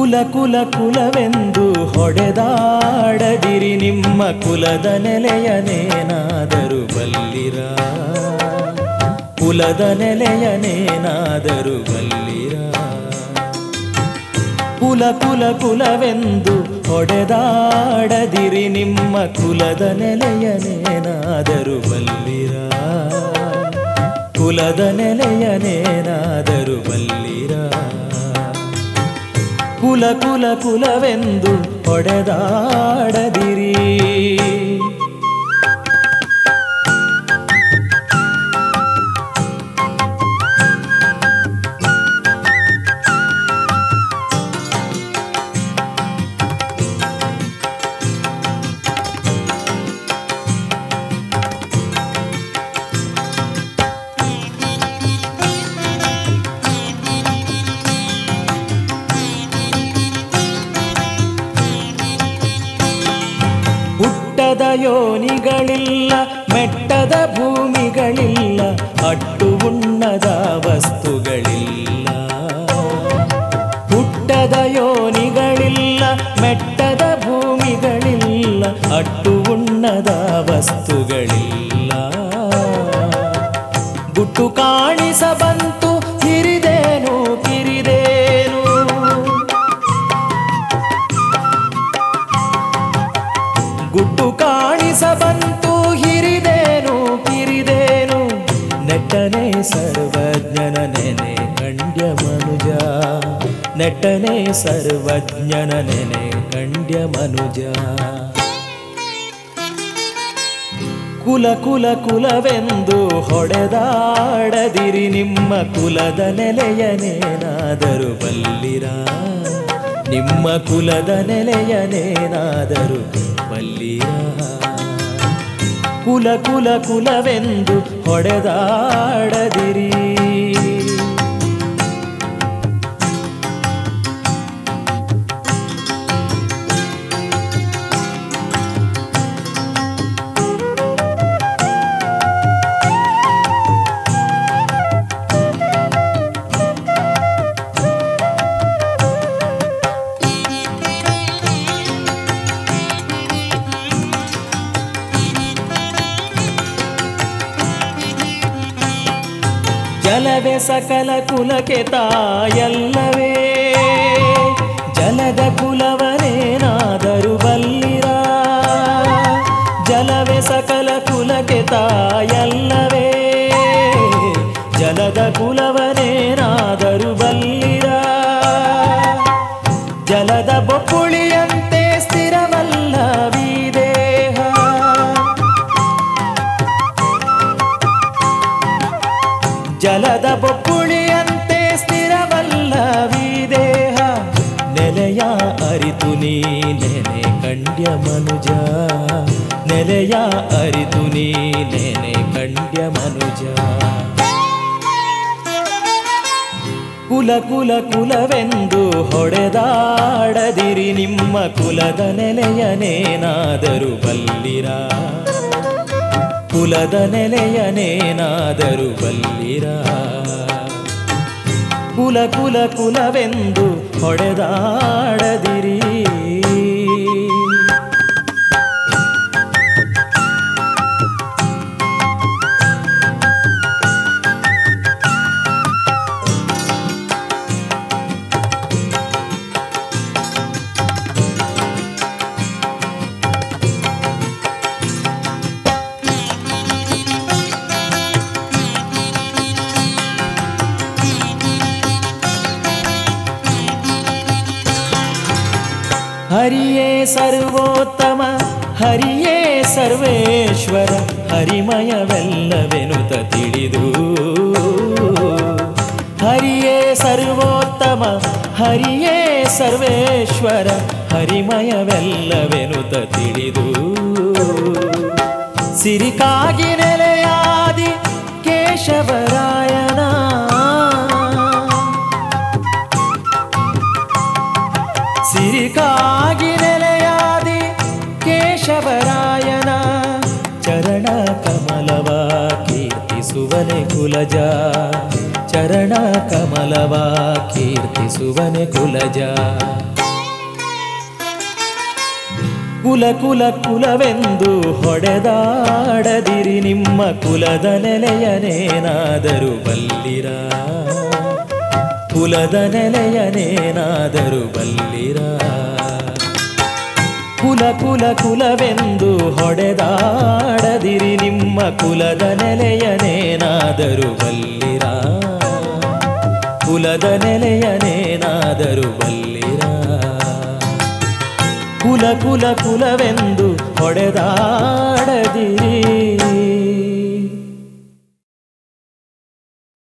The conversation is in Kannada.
ಕುಲ ಕುಲ ಕುಲವೆಂದು ಹೊಡೆದಾಡದಿರಿ ನಿಮ್ಮ ಕುಲದ ನೆಲೆಯನೇನಾದರೂ ಬಲ್ಲಿರ ಕುಲದ ನೆಲೆಯನೇನಾದರೂ ಬಲ್ಲಿರ ಕುಲ ಕುಲ ಕುಲವೆಂದು ಹೊಡೆದಾಡದಿರಿ ನಿಮ್ಮ ಕುಲದ ನೆಲೆಯನೇನಾದರೂ ಬಲ್ಲಿರ ಕುಲದ ನೆಲೆಯನೇನಾದರೂ ಬಲ್ಲಿರ ಕುಲ ಕುಲ ಕುಲವೆಂದು ಹೊಡೆದಾಡದಿರಿ ಹುಟ್ಟದ ಯೋನಿಗಳಿಲ್ಲ ಮೆಟ್ಟದ ಭೂಮಿಗಳಿಲ್ಲ ಅಟ್ಟು ಉಣ್ಣದ ವಸ್ತುಗಳಿಲ್ಲ ಹುಟ್ಟದ ಯೋನಿಗಳಿಲ್ಲ ಮೆಟ್ಟದ ಭೂಮಿಗಳಿಲ್ಲ ಅಟ್ಟು ಉಣ್ಣದ ವಸ್ತುಗಳಿಲ್ಲ ಗುಟ್ಟು ಕಾಣಿಸ ಬಂತು ಹಿರಿದೇನು ಕಿರಿದೇನು ಗುಟ್ಟು ಕಾಣಿಸ ಬಂತು ಹಿರಿದೇನು ಕಿರಿದೇನು ನೆಟ್ಟನೆ ಸರ್ವಜ್ಞನ ನೆನೆ ಕಂಡ್ಯ ಮನುಜ ನೆಟ್ಟನೆ ಸರ್ವಜ್ಞನ ನೆನೆ ಕಂಡ್ಯ ಮನುಜ ಕುಲ ಕುಲ ಕುಲವೆಂದು ಹೊಡೆದಾಡದಿರಿ ನಿಮ್ಮ ಕುಲದ ನೆಲೆಯನೇನಾದರೂ ಬಲ್ಲಿರ ನಿಮ್ಮ ಕುಲದ ನೆಲೆಯನೇನಾದರೂ ಬಲ್ಲಿರ ಕುಲ ಕುಲ ಕುಲವೆಂದು ಹೊಡೆದಾಡದಿರಿ ಜಲವೇ ಸಕಲ ಕುಲಕ್ಕೆ ತಾಯಲ್ಲವೇ ಜಲದ ಕುಲವನೇನಾದರೂ ಬಲ್ಲಿರ ಜಲವೇ ಸಕಲ ಕುಲಕ್ಕೆ ತಾಯಲ್ಲವೇ ಜಲದ ಕುಲವನೇನಾದರೂ ಬಲ್ಲಿರ ಜಲದ ಬೊಪ್ಪುಳಿಯಂತೆ ಸ್ಥಿರವಲ್ಲವೀ ದೇಹ ಜಲದ ಬೊಪ್ಪುಳಿಯಂತೆ ಸ್ಥಿರವಲ್ಲವೀ ದೇಹ ನೆಲೆಯ ಅರಿತು ನೀ ನೆನೆ ಕಂಡ್ಯ ಮನುಜ ನೆಲೆಯ ಅರಿತು ನೀ ನೆನೆ ಕಂಡ್ಯ ಮನುಜ ಕುಲ ಕುಲ ಕುಲವೆಂದು ಹೊಡೆದಾಡದಿರಿ ನಿಮ್ಮ ಕುಲದ ನೆಲೆಯನೇನಾದರೂ ಬಲ್ಲಿರ ಕುಲದ ನೆಲೆಯನೇನಾದರೂ ಬಲ್ಲಿರ ಕುಲ ಕುಲ ಕುಲವೆಂದು ಹೊಡೆದಾಡದಿರಿ ಹರಿಯೇ ಸರ್ವೋತ್ತಮ ಹರಿಯೇ ಸರ್ವೇಶ್ವರ ಹರಿಮಯವೆಲ್ಲವೆನುತ ತಿಳಿದು ಹರಿಯೇ ಸರ್ವೋತ್ತಮ ಹರಿಯೇ ಸರ್ವೇಶ್ವರ ಹರಿಮಯವೆಲ್ಲವೆನುತ ತಿಳಿದು ಸಿರಿಕಾಗಿ ನೆಲೆಯಾದಿ ಕೇಶವರಾಯನ ಸಿರಿಕಾಗಿ ನೆಲೆಯಾದಿ ಕೇಶವರಾಯನ ಚರಣ ಕಮಲವ ಕೀರ್ತಿಸುವನೆ ಕುಲಜ ಚರಣ ಕಮಲವ ಕೀರ್ತಿಸುವನೆ ಕುಲಜ ಕುಲ ಕುಲ ಕುಲವೆಂದು ಹೊಡೆದಾಡದಿರಿ ನಿಮ್ಮ ಕುಲದ ನೆಲೆಯನೇನಾದರೂ ಬಲ್ಲಿರ ಕುಲದ ನೆಲೆಯನೇನಾದರೂ ಬಲ್ಲಿರ ಕುಲ ಕುಲ ಕುಲವೆಂದು ಹೊಡೆದಾಡದಿರಿ ನಿಮ್ಮ ಕುಲದ ನೆಲೆಯನೇನಾದರೂ ಬಲ್ಲಿರ ಕುಲದ ನೆಲೆಯನೇನಾದರೂ ಬಲ್ಲಿರ ಕುಲ ಕುಲ ಕುಲವೆಂದು ಹೊಡೆದಾಡದಿರಿ